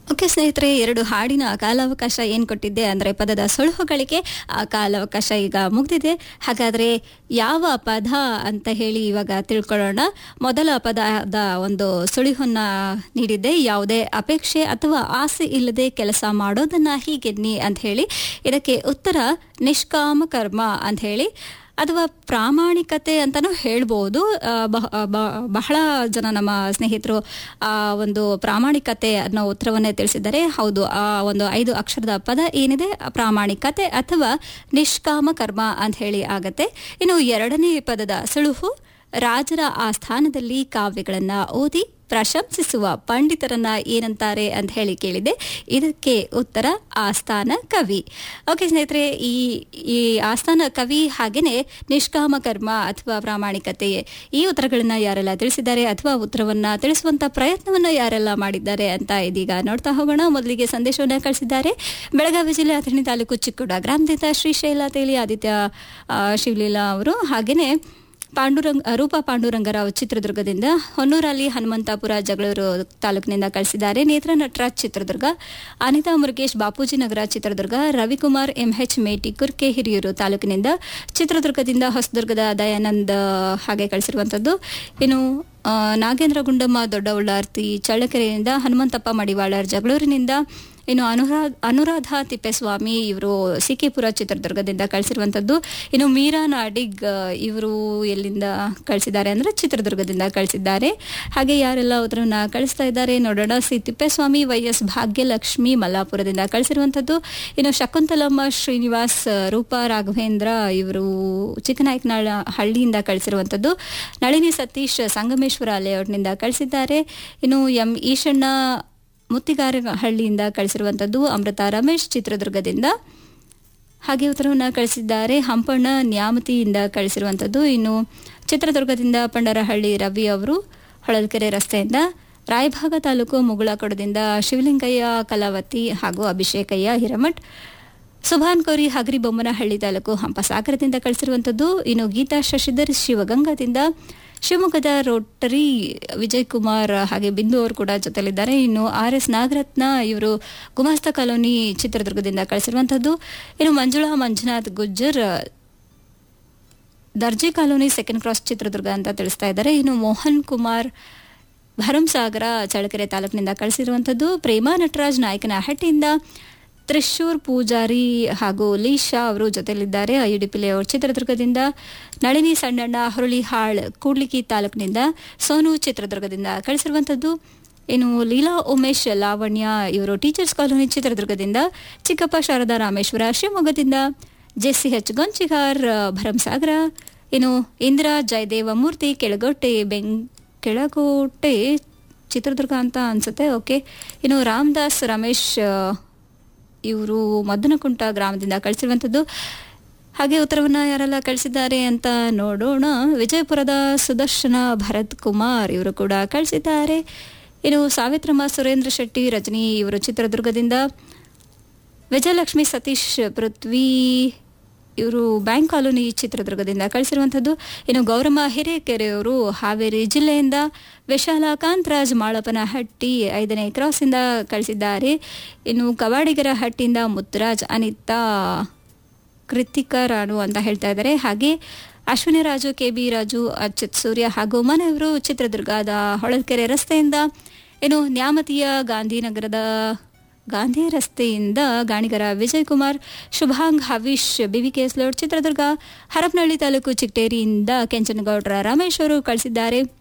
okay ಸ್ನೇಹಿತರೆ ಎರಡು ಹಾಡಿನ ಕಾಲಾವಕಾಶ ಏನು ಕೊಟ್ಟಿದ್ದೆ ಅಂದರೆ ಪದದ ಸುಳುಹುಗಳಿಗೆ ಆ ಕಾಲಾವಕಾಶ ಈಗ ಮುಗಿದಿದೆ ಹಾಗಾದರೆ ಯಾವ ಪದ ಅಂತ ಹೇಳಿ ಇವಾಗ ತಿಳ್ಕೊಳ್ಳೋಣ ಮೊದಲ ಪದದ ಒಂದು ಸುಳಿಹನ್ನ ನೀಡಿದ್ದೆ ಯಾವುದೇ ಅಪೇಕ್ಷೆ ಅಥವಾ ಆಸೆ ಇಲ್ಲದೆ ಕೆಲಸ ಮಾಡೋದನ್ನ ಹೀಗೆನ್ನಿ ಅಂತ ಹೇಳಿ ಇದಕ್ಕೆ ಉತ್ತರ ನಿಷ್ಕಾಮ ಕರ್ಮ ಅಂತ ಹೇಳಿ ಅಥವಾ ಪ್ರಾಮಾಣಿಕತೆ ಅಂತಲೂ ಹೇಳ್ಬೋದು ಆ, ಬಹ- ಬ- ಬಹಳ ಜನ ನಮ್ಮ ಸ್ನೇಹಿತರು ಆ ಒಂದು ಪ್ರಾಮಾಣಿಕತೆ ಅನ್ನೋ ಉತ್ತರವನ್ನೇ ತಿಳಿಸಿದ್ದಾರೆ ಹೌದು ಆ ಒಂದು ಐದು ಅಕ್ಷರದ ಪದ ಏನಿದೆ ಆ ಪ್ರಾಮಾಣಿಕತೆ ಅಥವಾ ನಿಷ್ಕಾಮ ಕರ್ಮ ಅಂತ ಹೇಳಿ ಆಗತ್ತೆ ಇನ್ನು ಎರಡನೇ ಪದದ ಸುಳುಹು ರಾಜರ ಆಸ್ಥಾನದಲ್ಲಿ ಕಾವ್ಯಗಳನ್ನ ಓದಿ ಪ್ರಶಂಸಿಸುವ ಪಂಡಿತರನ್ನ ಏನಂತಾರೆ ಅಂತ ಹೇಳಿ ಕೇಳಿದೆ ಇದಕ್ಕೆ ಉತ್ತರ ಆಸ್ಥಾನ ಕವಿ ಓಕೆ ಸ್ನೇಹಿತರೆ ಈ ಈ ಆಸ್ಥಾನ ಕವಿ ಹಾಗೇನೆ ನಿಷ್ಕಾಮ ಕರ್ಮ ಅಥವಾ ಪ್ರಾಮಾಣಿಕತೆ ಈ ಉತ್ತರಗಳನ್ನ ಯಾರೆಲ್ಲ ತಿಳಿಸಿದ್ದಾರೆ ಅಥವಾ ಉತ್ತರವನ್ನ ತಿಳಿಸುವಂತ ಪ್ರಯತ್ನವನ್ನ ಯಾರೆಲ್ಲ ಮಾಡಿದ್ದಾರೆ ಅಂತ ಇದೀಗ ನೋಡ್ತಾ ಹೋಗೋಣ ಮೊದಲಿಗೆ ಸಂದೇಶವನ್ನ ಕಳಿಸಿದ್ದಾರೆ ಬೆಳಗಾವಿ ಜಿಲ್ಲೆ ಅಥಣಿ ತಾಲೂಕು ಚಿಕ್ಕುಡ ಗ್ರಾಮದಿಂದ ಶ್ರೀಶೈಲ ತೇಲಿ ಆದಿತ್ಯ ಆ, ಶಿವಲೀಲಾ ಅವರು ಹಾಗೇನೆ ಪಾಂಡುರಂಗ ರೂಪಾ ಪಾಂಡುರಂಗರಾವ್ ಚಿತ್ರದುರ್ಗದಿಂದ ಹೊನ್ನೂರಲ್ಲಿ ಹನುಮಂತಾಪುರ ಜಗಳೂರು ತಾಲೂಕಿನಿಂದ ಕಳಿಸಿದ್ದಾರೆ ನೇತ್ರ ನಟರಾಜ್ ಚಿತ್ರದುರ್ಗ ಅನಿತಾ ಮುರುಗೇಶ್ ಬಾಪೂಜಿ ನಗರ ಚಿತ್ರದುರ್ಗ ರವಿಕುಮಾರ್ ಎಂಎಚ್ ಮೇಟಿ ಕುರ್ಕೆ ಹಿರಿಯೂರು ತಾಲೂಕಿನಿಂದ ಚಿತ್ರದುರ್ಗದಿಂದ ಹೊಸದುರ್ಗದ ದಯಾನಂದ್ ಹಾಗೆ ಕಳಿಸಿರುವಂಥದ್ದು ಇನ್ನು ಆ, ನಾಗೇಂದ್ರ ಗುಂಡಮ್ಮ ದೊಡ್ಡ ಉಳ್ಳಾರ್ತಿ ಚಳ್ಳಕೆರೆಯಿಂದ ಹನುಮಂತಪ್ಪ ಮಡಿವಾಳರ್ ಜಗಳೂರಿನಿಂದ ಇನ್ನು ಅನುರಾಧ ಅನುರಾಧ ತಿಪ್ಪೇಸ್ವಾಮಿ ಇವರು ಸಿಕೆಪುರ ಚಿತ್ರದುರ್ಗದಿಂದ ಕಳಿಸಿರುವಂಥದ್ದು ಇನ್ನು ಮೀರಾ ನಾಡಿಗ್ ಇವರು ಎಲ್ಲಿಂದ ಕಳಿಸಿದ್ದಾರೆ ಅಂದ್ರೆ ಚಿತ್ರದುರ್ಗದಿಂದ ಕಳಿಸಿದ್ದಾರೆ ಹಾಗೆ ಯಾರೆಲ್ಲ ಉತ್ತರವನ್ನ ಕಳಿಸ್ತಾ ಇದ್ದಾರೆ ನೋಡೋಣ C Thippeswamy Y S Bhagyalakshmi ಮಲ್ಲಾಪುರದಿಂದ ಕಳಿಸಿರುವಂಥದ್ದು ಇನ್ನು ಶಕುಂತಲಮ್ಮ ಶ್ರೀನಿವಾಸ್ ರೂಪಾ ರಾಘವೇಂದ್ರ ಇವರು ಚಿಕ್ಕನಾಯಕನಾಳ ಹಳ್ಳಿಯಿಂದ ಕಳಿಸಿರುವಂಥದ್ದು ನಳಿನಿ ಸತೀಶ್ ಸಂಗಮೇಶ್ವರ ಲೇಔಟ್ನಿಂದ ಕಳಿಸಿದ್ದಾರೆ ಇನ್ನು ಎಂ ಈಶಣ್ಣ ಮುತ್ತಿಗಾರಹಳ್ಳಿಯಿಂದ ಕಳಿಸಿರುವಂಥದ್ದು ಅಮೃತ ರಮೇಶ್ ಚಿತ್ರದುರ್ಗದಿಂದ ಹಾಗೆ ಉತ್ತರವನ್ನು ಕಳಿಸಿದ್ದಾರೆ ಹಂಪಣ್ಣ ನ್ಯಾಮತಿಯಿಂದ ಕಳಿಸಿರುವಂಥದ್ದು ಇನ್ನು ಚಿತ್ರದುರ್ಗದಿಂದ ಪಂಡರಹಳ್ಳಿ ರವಿ ಅವರು ಹೊಳಲ್ಕೆರೆ ರಸ್ತೆಯಿಂದ ರಾಯಭಾಗ ತಾಲೂಕು ಮುಗುಳಕೊಡದಿಂದ ಶಿವಲಿಂಗಯ್ಯ ಕಲಾವತಿ ಹಾಗೂ ಅಭಿಷೇಕಯ್ಯ ಹಿರಮಠ್ ಸುಭಾನ್ ಕೋರಿ ಹಗರಿಬೊಮ್ಮನಹಳ್ಳಿ ತಾಲೂಕು ಹಂಪಸಾಗರದಿಂದ ಕಳಿಸಿರುವಂಥದ್ದು ಇನ್ನು ಗೀತಾ ಶಶಿಧರ್ ಶಿವಗಂಗಾದಿಂದ ಶಿವಮೊಗ್ಗದ ರೋಟರಿ ವಿಜಯ್ ಕುಮಾರ್ ಹಾಗೆ ಬಿಂದು ಅವರು ಕೂಡ ಜೊತೆಲಿದ್ದಾರೆ ಇನ್ನು ಆರ್ ಎಸ್ ನಾಗರತ್ನ ಇವರು ಗುಮಾಸ್ತ ಕಾಲೋನಿ ಚಿತ್ರದುರ್ಗದಿಂದ ಕಳಿಸಿರುವಂಥದ್ದು ಇನ್ನು ಮಂಜುಳಾ ಮಂಜುನಾಥ್ ಗುಜ್ಜರ್ ದರ್ಜಿ ಕಾಲೋನಿ ಸೆಕೆಂಡ್ ಕ್ರಾಸ್ ಚಿತ್ರದುರ್ಗ ಅಂತ ತಿಳಿಸ್ತಾ ಇದ್ದಾರೆ ಇನ್ನು ಮೋಹನ್ ಕುಮಾರ್ ಭರಂಸಾಗರ ಚಳ್ಳಕೆರೆ ತಾಲೂಕಿನಿಂದ ಕಳಿಸಿರುವಂಥದ್ದು ಪ್ರೇಮಾ ನಟರಾಜ್ ನಾಯಕನಹಟ್ಟಿಯಿಂದ ತ್ರಿಶೂರ್ ಪೂಜಾರಿ ಹಾಗೂ ಲೀಶಾ ಅವರು ಜೊತೆಲಿದ್ದಾರೆ ಐಯುಡಿಪಿ ಲೇಔಟ್ ಚಿತ್ರದುರ್ಗದಿಂದ ನಳಿನಿ ಸಣ್ಣಣ್ಣ ಹುರುಳಿಹಾಳ್ ಕೂಡ್ಲಿಗಿ ತಾಲೂಕಿನಿಂದ ಸೋನು ಚಿತ್ರದುರ್ಗದಿಂದ ಕಳಿಸಿರುವಂಥದ್ದು ಇನ್ನು ಲೀಲಾ ಉಮೇಶ್ ಲಾವಣ್ಯ ಇವರು ಟೀಚರ್ಸ್ ಕಾಲೋನಿ ಚಿತ್ರದುರ್ಗದಿಂದ ಚಿಕ್ಕಪ್ಪ ಶಾರದಾ ರಾಮೇಶ್ವರ ಶಿವಮೊಗ್ಗದಿಂದ ಜೆಸಿ ಎಚ್ ಗೊಂಚಿಗಾರ್ ಭರಂಸಾಗರ ಇನ್ನು ಇಂದಿರಾ ಜಯದೇವ ಮೂರ್ತಿ ಕೆಳಗೋಟೆ ಬೆಂಗ್ ಕೆಳಗೋಟೆ ಚಿತ್ರದುರ್ಗ ಅಂತ ಅನ್ಸುತ್ತೆ ಓಕೆ ಇನ್ನು ರಾಮದಾಸ್ ರಮೇಶ್ ಇವರು ಮದ್ದನಕುಂಟ ಗ್ರಾಮದಿಂದ ಕಳಿಸಿರುವಂಥದ್ದು ಹಾಗೆ ಉತ್ತರವನ್ನ ಯಾರೆಲ್ಲ ಕಳಿಸಿದ್ದಾರೆ ಅಂತ ನೋಡೋಣ ವಿಜಯಪುರದ ಸುದರ್ಶನ ಭರತ್ ಕುಮಾರ್ ಇವರು ಕೂಡ ಕಳಿಸಿದ್ದಾರೆ ಇನ್ನು ಸಾವಿತ್ರಮ್ಮ ಸುರೇಂದ್ರ ಶೆಟ್ಟಿ ರಜನಿ ಇವರು ಚಿತ್ರದುರ್ಗದಿಂದ ವಿಜಯಲಕ್ಷ್ಮಿ ಸತೀಶ್ ಪೃಥ್ವಿ ಇವರು ಬ್ಯಾಂಕ್ ಕಾಲೋನಿ ಚಿತ್ರದುರ್ಗದಿಂದ ಕಳಿಸಿರುವಂಥದ್ದು ಇನ್ನು ಗೌರಮ್ಮ ಹಿರೇಕೆರೆಯವರು ಹಾವೇರಿ ಜಿಲ್ಲೆಯಿಂದ ವಿಶಾಲ ಕಾಂತರಾಜ್ ಮಾಳಪ್ಪನಹಟ್ಟಿ ಐದನೇ ಕ್ರಾಸಿಂದ ಕಳಿಸಿದ್ದಾರೆ ಇನ್ನು ಕವಾಡಿಗರ ಹಟ್ಟಿಯಿಂದ ಮುತ್ತರಾಜ್ ಅನಿತಾ ಕೃತಿಕಾ ರಾಣು ಅಂತ ಹೇಳ್ತಾ ಇದ್ದಾರೆ ಹಾಗೆ ಅಶ್ವಿನಿ ರಾಜು ಕೆ ಬಿ ರಾಜು ಅಚ್ಯುತ್ ಸೂರ್ಯ ಹಾಗೂ ಮನೆಯವರು ಚಿತ್ರದುರ್ಗದ ಹೊಳಲ್ಕೆರೆ ರಸ್ತೆಯಿಂದ ಇನ್ನು ನ್ಯಾಮತಿಯ ಗಾಂಧಿನಗರದ ಗಾಂಧಿ ರಸ್ತೆಯಿಂದ ಗಾಣಿಗರ ವಿಜಯ್ ಕುಮಾರ್ ಶುಭಾಂಗ್ ಹವೀಶ್ ಬಿವಿಕೆಎಸ್ ಲೋಡ್ ಚಿತ್ರದುರ್ಗ ಹರಪನಹಳ್ಳಿ ತಾಲೂಕು ಚಿಟ್ಟೇರಿಯಿಂದ ಕೆಂಚನಗೌಡರ ರಮೇಶ್ ಅವರು ಕಳಿಸಿದ್ದಾರೆ